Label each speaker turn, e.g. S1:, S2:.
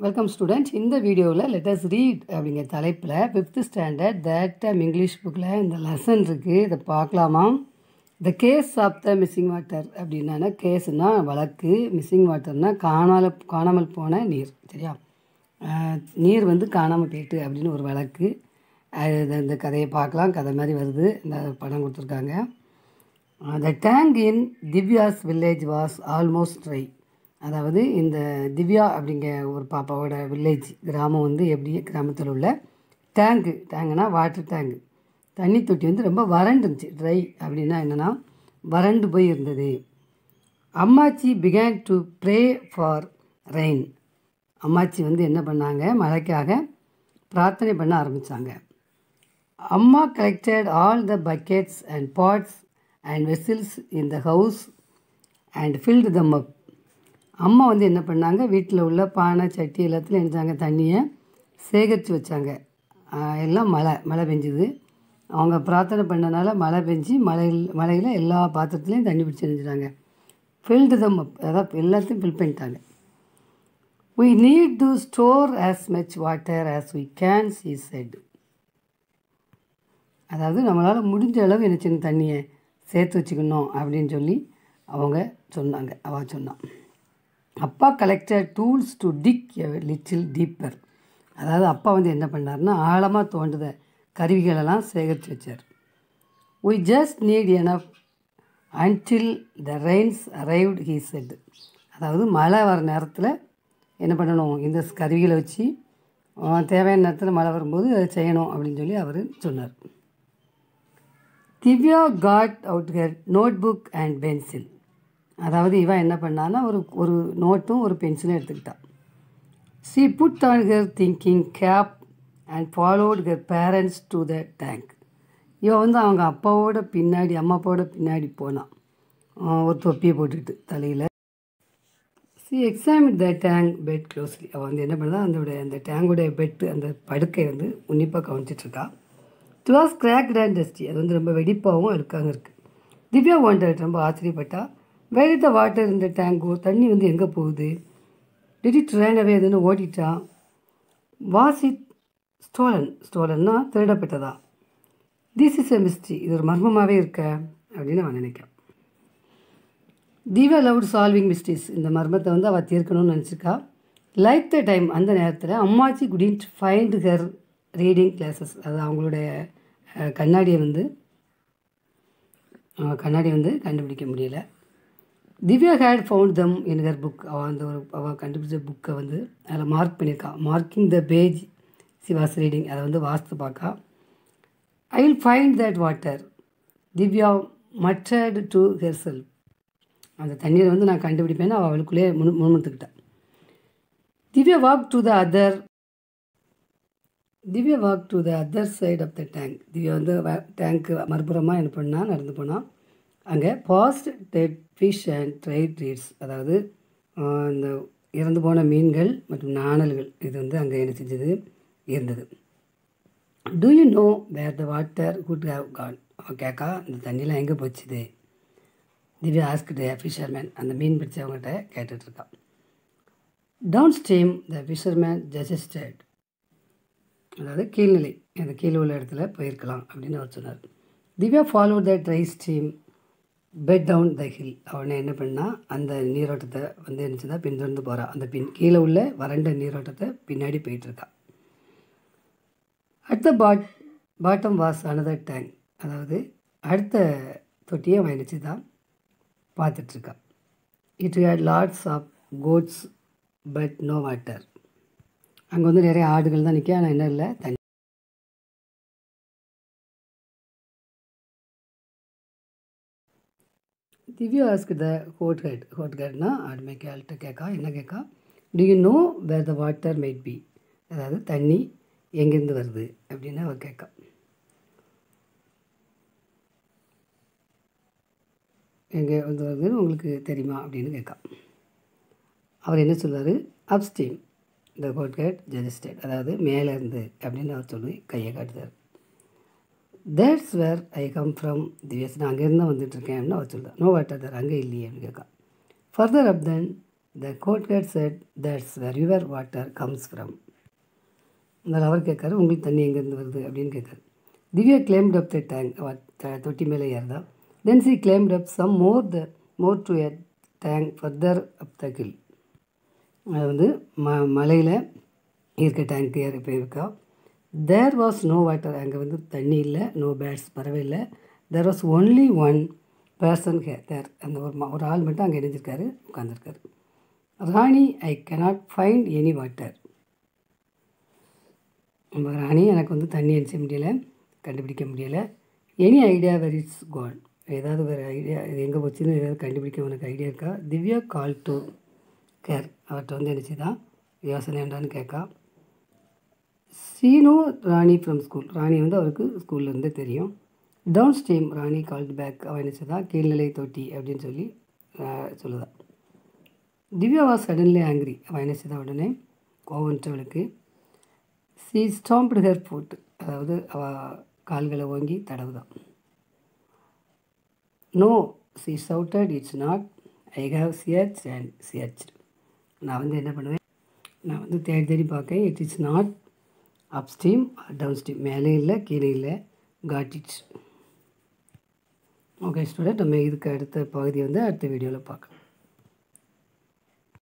S1: welcome students இந்த வீடியோவில் lettuce read அப்படிங்கிற தலைப்பில் fifth standard that time English புக்கில் இந்த லெசன் இருக்குது இதை பார்க்கலாமா the case of the missing water அப்படின்னா கேஸ்னால் வழக்கு மிஸ்ஸிங் வாட்டர்னால் காணாமல் காணாமல் போன நீர் சரியா அஹ், நீர் வந்து காணாமல் போயிட்டு அப்படின்னு ஒரு வழக்கு அது இந்த- இந்த கதையை பார்க்கலாம் கதை மாதிரி வருது இந்த படம் கொடுத்துருக்காங்க the tank in Divya's village was almost dry அதாவது இந்த திவ்யா அப்படிங்கிற ஒரு பாப்பாவோட வில்லேஜ் கிராமம் வந்து எப்படி கிராமத்தில் உள்ள டேங்கு டேங்குனா வாட்டர் டேங்கு தண்ணி தொட்டி வந்து ரொம்ப வறண்டு இருந்துச்சு ட்ரை அப்படின்னா என்னென்னா வறண்டு போய் இருந்தது அம்மாச்சி began to pray for rain அம்மாச்சி வந்து என்ன பண்ணாங்க மழைக்காக பிரார்த்தனை பண்ண ஆரம்பித்தாங்க அம்மா collected all the buckets and pots and vessels in the house and filled them up அம்மா வந்து என்ன பண்ணாங்க வீட்டில் உள்ள பானை சட்டி எல்லாத்துலையும் நினைச்சாங்க தண்ணியை சேகரித்து வச்சாங்க ஆஹ் எல்லாம் மழை மழை பெஞ்சுது அவங்க பிரார்த்தனை பண்ணனால மழை பெஞ்சு மழையில் மழையில் எல்லா பாத்திரத்துலேயும் தண்ணி பிடிச்சி நினைச்சிட்டாங்க ஃபில்டு தம் அப் அதாவது எல்லாத்தையும் ஃபில் பண்ணிட்டாங்க we need to store as much water as we can she said அதாவது நம்மளால் முடிஞ்ச அளவு என்ன சின்ன தண்ணியை சேர்த்து வச்சுக்கணும் அப்படின்னு சொல்லி அவங்க சொன்னாங்க அவ சொன்னான் அப்பா collected tools to dig little deeper அதாவது அப்பா வந்து என்ன பண்ணாருன்னா ஆழமாக தோண்டுத கருவிகளெல்லாம் சேகரித்து வச்சார் we just need enough until the rains arrived he said அதாவது மழை வர நேரத்தில் என்ன பண்ணணும் இந்த கருவிகளை வச்சு அஹ், தேவையான நேரத்தில் மழை வரும்போது அதை செய்யணும் அப்படின்னு சொல்லி அவர் சொன்னார் Divya got out her note book and pencil அதாவது இவன் என்ன பண்ணான்னா ஒரு ஒரு நோட்டும் ஒரு பென்சிலும் எடுத்துக்கிட்டான் she put on her thinking cap and followed her parents to the tank இவன் வந்து அவங்க அப்பாவோட பின்னாடி அம்மா அப்பாவோட பின்னாடி போனான் ஆஹ் ஒரு தொப்பியை போட்டுட்டு தலையில் she examine the tank bed closely அவன் வந்து என்ன பண்ணா அந்த அந்த டேங்குடைய பெட்டு அந்த படுக்கை வந்து உன்னிப்பாக கவனிச்சிட்ருக்கா it was cracked and dusty அது வந்து ரொம்ப வெடிப்பாகவும் அழுக்காக இருக்குது திவ்யா வாண்டட் ரொம்ப ஆச்சரியப்பட்டா வேர் த வாட்டர் இந்த டேங்கோ தண்ணி வந்து எங்கே போகுது டிட் இட் ரேன் அவே எதுன்னு ஓடிட்டான் வாஸ் இட் ஸ்டோலன் ஸ்டோலன்னா திருடப்பட்டதா திஸ் இஸ் எ மிஸ்ட்ரி இது ஒரு மர்மமாகவே இருக்க அப்படின்னு அவன் நினைக்கான் திவ்யா லவுட் சால்விங் மிஸ்டேக்ஸ் இந்த மர்மத்தை வந்து அவள் தீர்க்கணும்னு நினச்சிருக்கா லைக் த டைம் அந்த நேரத்தில் அம்மாச்சி couldn't find her reading glasses அது அவங்களுடைய அஹ், கண்ணாடியை வந்து அஹ், கண்ணாடியை வந்து கண்டுபிடிக்க முடியல Divya had found them in her book அவள் அந்த ஒரு அவள் கண்டுபிடிச்ச புக்கை வந்து அதில் மார்க் பண்ணியிருக்கா marking the page she was reading அதை வந்து வாஸ்து பார்க்கா I will find that water Divya muttered to herself அந்த தண்ணீரை வந்து நான் கண்டுபிடிப்பேன்னு அவள் அவளுக்குள்ளே முன் முன்முத்துக்கிட்டான் Divya walk to the other Divya walk to the other side of the tank Divya வந்து டேங்க்கு மறுபுறமாக என்ன பண்ணா நடந்து போனால் அங்கே past dead fish and dried reeds அதாவது ஆஹ், இந்த இறந்து போன மீன்கள் மற்றும் நாணல்கள் இது வந்து அங்கே என்ன செஞ்சது இருந்தது do you know where the water could have gone அவன் கேட்கா இந்த தண்ணியெலாம் எங்கே போச்சுது திவ்யா ஆஸ்கிட்ட ஃபிஷர்மேன் அந்த மீன் பிடிச்சவங்ககிட்ட கேட்டுட்ருக்கான் downstream the fisherman suggested அதாவது கீழ்நிலை அந்த கீழே உள்ள இடத்துல போயிருக்கலாம் அப்படின்னு அவர் சொன்னார் Divya follow the dry stream bed down the hill அவனை என்ன பண்ணா அந்த நீரோட்டத்தை வந்து என்னச்சுதா பின்தொடர்ந்து போகிறான் அந்த பின் கீழே உள்ள வறண்ட நீரோட்டத்தை பின்னாடி போயிட்டுருக்கான் அடுத்த பாட் பாட்டம் வாஸ் அனதர் டேங்க் அதாவது அடுத்த தொட்டியை அவன் நினச்சி தான் பார்த்துட்ருக்கான் it had lots of goats but no water அங்கே வந்து நிறைய ஆடுகள் தான் நிற்க ஆனால் என்ன இல்லை தண்ணி Divya ask the goat herd goat ஹெட்னா ஆடு மேய்க்கால்கிட்ட கேட்கா என்ன கேட்கா do you know where the water might be அதாவது தண்ணி எங்கேருந்து வருது அப்படின்னு அவ கேட்கா எங்கே வந்து வருதுன்னு உங்களுக்கு தெரியுமா அப்படின்னு கேட்கா அவர் என்ன சொல்றாரு அப்ஸ்டீம் இந்த கோட்கேட் ஜெஜஸ்டேட் அதாவது மேலே இருந்து அப்படின்னு அவர் சொல்லி கையை காட்டுதார் that's where I come from திவ்யஸ் நான் அங்கேருந்து வந்துட்டுருக்கேன் அப்படின்னு அவர் சொல்கிறார் நோ வாட்டர் தர் அங்கே இல்லையே அப்படின்னு கேட்கா further up then the goat herd said that's where your water comes from அதனால் அவர் கேட்காரு உங்களுக்கு தண்ணி எங்கேருந்து வருது அப்படின்னு கேட்காரு Divya climbed up the tank தொட்டி மேலே ஏறுதா then she climbed up some more the more to a tank further up the hill அது வந்து ம மலையில் இருக்க டேங்க் ஏறி போயிருக்கா தேர் வாஸ் நோ வாட்டர் அங்கே வந்து தண்ணி இல்லை நோ பேட்ஸ் பறவை இல்லை there was only one person hey there அந்த ஒரு ம- ஒரு ஆள் மட்டும் அங்கே இணைஞ்சிருக்காரு உட்காந்துருக்காரு Rani I cannot find any water நம்ம ராணி எனக்கு வந்து தண்ணி அடிச்ச முடியல கண்டுபிடிக்க முடியல any idea where it's gone ஏதாவது வேறு ஐடியா இது எங்கே போச்சுன்னு ஏதாவது கண்டுபிடிக்க உனக்கு ஐடியா இருக்கா திவ்யா கால் டு கேர் அவர்கிட்ட வந்து என்ன செய்தான் யோசனை உண்டான்னு கேட்கா சீனோ ராணி ஃப்ரம் ஸ்கூல் ராணி வந்து அவருக்கு ஸ்கூல்லேருந்தே தெரியும் downstream Rani called back அவன் என்ன செய்தா கீழ்நிலை தொட்டி அப்படின்னு சொல்லி ஆஹ், சொல்லுதா திவ்யா வாஸ் சடன்லி ஆங்கிரி அவன் என்ன செய்தா உடனே கோவன்றவளுக்கு சி ஸ்டாம்ப்டு ஹேர் ஃபுட் அதாவது அவ கால்களை ஓங்கி தடவுதான் no she shouted it's not I have search and search நான் வந்து என்ன பண்ணுவேன் நான் வந்து தேடி தேடி பார்க்கேன் it is not upstream downstream மேலே இல்லை கீழே இல்லை காட் இட்ஸ் ஓகே ஸ்டூடெண்ட் நம்ம இதுக்கு அடுத்த பகுதி வந்து அடுத்த வீடியோவில் பார்க்கலாம்